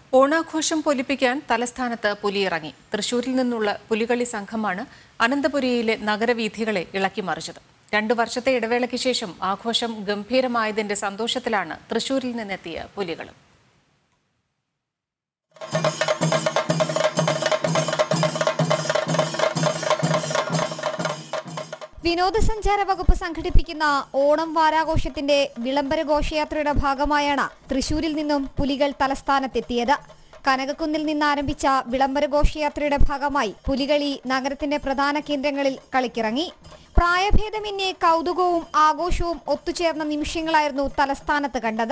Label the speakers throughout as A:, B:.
A: ഓണാഘോഷം പൊലിപ്പിക്കാൻ തലസ്ഥാനത്ത് പുലിയിറങ്ങി തൃശൂരിൽ നിന്നുള്ള പുലികളി സംഘമാണ് അനന്തപുരിയിലെ നഗരവീഥികളെ ഇളക്കിമറിച്ചത് രണ്ടു വർഷത്തെ ഇടവേളയ്ക്ക് ശേഷം ആഘോഷം ഗംഭീരമായതിന്റെ സന്തോഷത്തിലാണ് തൃശൂരിൽ നിന്നെത്തിയ പുലികളും
B: വിനോദസഞ്ചാര വകുപ്പ് സംഘടിപ്പിക്കുന്ന ഓണം വാരാഘോഷത്തിന്റെ വിളംബര ഘോഷയാത്രയുടെ ഭാഗമായാണ് തൃശൂരിൽ നിന്നും പുലികൾ തലസ്ഥാനത്തെത്തിയത് കനകക്കുന്നിൽ നിന്ന് ആരംഭിച്ച വിളംബര ഘോഷയാത്രയുടെ ഭാഗമായി പുലികളി നഗരത്തിന്റെ പ്രധാന കേന്ദ്രങ്ങളിൽ കളിക്കിറങ്ങി പ്രായഭേദമന്യേ കൗതുകവും ആഘോഷവും ഒത്തുചേർന്ന നിമിഷങ്ങളായിരുന്നു തലസ്ഥാനത്ത് കണ്ടത്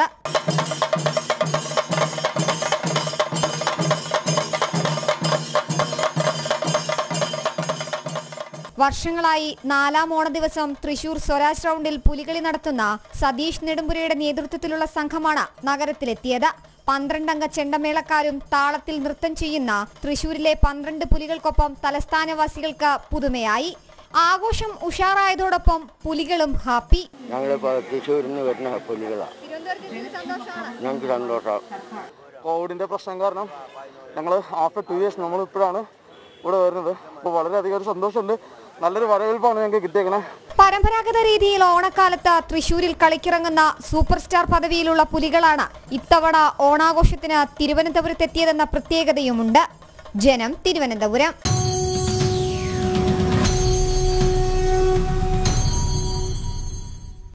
B: വർഷങ്ങളായി നാലാം ഓണ ദിവസം തൃശൂർ സ്വരാജ് റൗണ്ടിൽ പുലികളി നടത്തുന്ന സതീഷ് നെടുമ്പുരയുടെ നേതൃത്വത്തിലുള്ള സംഘമാണ് നഗരത്തിലെത്തിയത് പന്ത്രണ്ടംഗ ചെണ്ടമേളക്കാരും താളത്തിൽ നൃത്തം ചെയ്യുന്ന തൃശൂരിലെ പന്ത്രണ്ട് പുലികൾക്കൊപ്പം തലസ്ഥാനവാസികൾക്ക് പുതുമയായി ആഘോഷം ഉഷാറായതോടൊപ്പം പുലികളും ഹാപ്പി
C: ഞങ്ങളിപ്പോൾ തൃശ്ശൂരിൽ നിന്ന് വരുന്ന പുലികളാണ് ഞങ്ങൾക്ക് സന്തോഷം
D: കോവിഡിൻ്റെ പ്രശ്നം കാരണം ഞങ്ങൾ ആഫ്റ്റർ ടു ഇയേഴ്സ് നമ്മൾ ഇപ്പോഴാണ് ഇവിടെ വരുന്നത് അപ്പോൾ വളരെയധികം ഒരു സന്തോഷമുണ്ട് നല്ലൊരു വരവേൽപ്പാണ് ഞങ്ങൾക്ക് കിട്ടിയേക്കണേ
B: പരമ്പരാഗത രീതിയിൽ ഓണക്കാലത്ത് തൃശൂരിൽ കളിക്കിറങ്ങുന്ന സൂപ്പർ സ്റ്റാർ പദവിയിലുള്ള പുലികളാണ് ഇത്തവണ ഓണാഘോഷത്തിന് തിരുവനന്തപുരത്തെത്തിയതെന്ന പ്രത്യേകതയുമുണ്ട് ജനം തിരുവനന്തപുരം